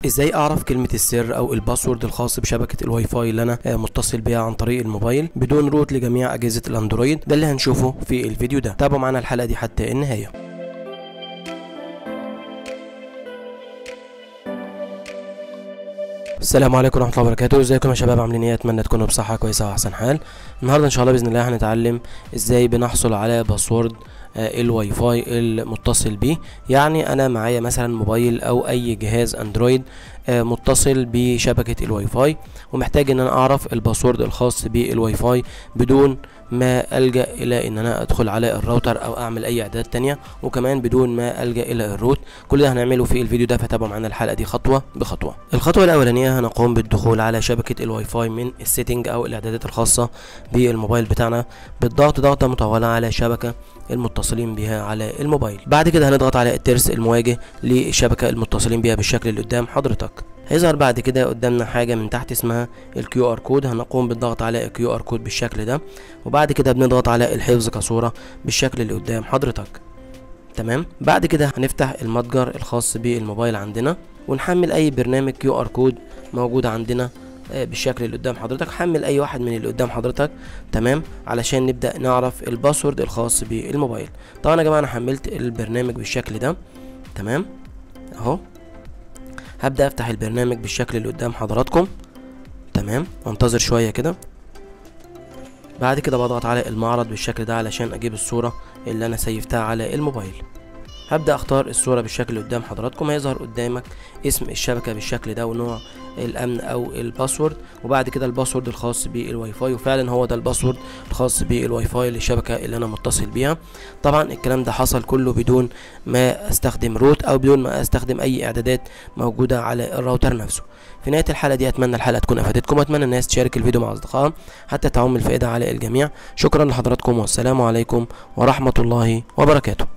ازاي اعرف كلمة السر او الباسورد الخاص بشبكة الواي فاي اللي انا آه، متصل بيها عن طريق الموبايل بدون روت لجميع اجهزة الاندرويد ده اللي هنشوفه في الفيديو ده تابعوا معانا الحلقة دي حتى النهاية السلام عليكم ورحمة الله وبركاته ازيكم يا شباب عاملين ايه اتمنى تكونوا بصحة كويسة واحسن حال النهاردة ان شاء الله باذن الله هنتعلم ازاي بنحصل على باسورد آه، الواي فاي المتصل بيه يعني انا معايا مثلا موبايل او اي جهاز اندرويد آه، متصل بشبكة الواي فاي ومحتاج ان انا اعرف الباسورد الخاص بالواي فاي بدون ما الجا الى ان انا ادخل على الراوتر او اعمل اي اعدادات تانية وكمان بدون ما الجا الى الروت كل ده هنعمله في الفيديو ده فتابعوا معانا الحلقه دي خطوه بخطوه الخطوه الاولانيه هنقوم بالدخول على شبكه الواي فاي من السيتنج او الاعدادات الخاصه بالموبايل بتاعنا بالضغط ضغطه مطوله على شبكه المتصلين بها على الموبايل بعد كده هنضغط على الترس المواجه للشبكه المتصلين بها بالشكل اللي قدام حضرتك هيظهر بعد كده قدامنا حاجه من تحت اسمها الكيو ار كود هنقوم بالضغط على الكيو ار كود بالشكل ده وبعد كده بنضغط على الحفظ كصوره بالشكل اللي قدام حضرتك تمام بعد كده هنفتح المتجر الخاص بالموبايل عندنا ونحمل اي برنامج كيو ار كود موجود عندنا آه، بالشكل اللي قدام حضرتك حمل اي واحد من اللي قدام حضرتك تمام علشان نبدا نعرف الباسورد الخاص بالموبايل طبعا يا جماعه انا حملت البرنامج بالشكل ده تمام اهو هبدا افتح البرنامج بالشكل اللي قدام حضراتكم تمام وانتظر شويه كده بعد كده بضغط على المعرض بالشكل ده علشان اجيب الصوره اللي انا سيفتها على الموبايل هبدا اختار الصوره بالشكل اللي قدام حضراتكم هيظهر قدامك اسم الشبكه بالشكل ده ونوع الامن او الباسورد وبعد كده الباسورد الخاص بالواي فاي وفعلا هو ده الباسورد الخاص بالواي فاي للشبكه اللي انا متصل بيها طبعا الكلام ده حصل كله بدون ما استخدم روت او بدون ما استخدم اي اعدادات موجوده على الراوتر نفسه في نهايه الحلقه دي اتمنى الحلقه تكون افادتكم واتمنى الناس تشارك الفيديو مع اصدقائها حتى تعم الفائده على الجميع شكرا لحضراتكم والسلام عليكم ورحمه الله وبركاته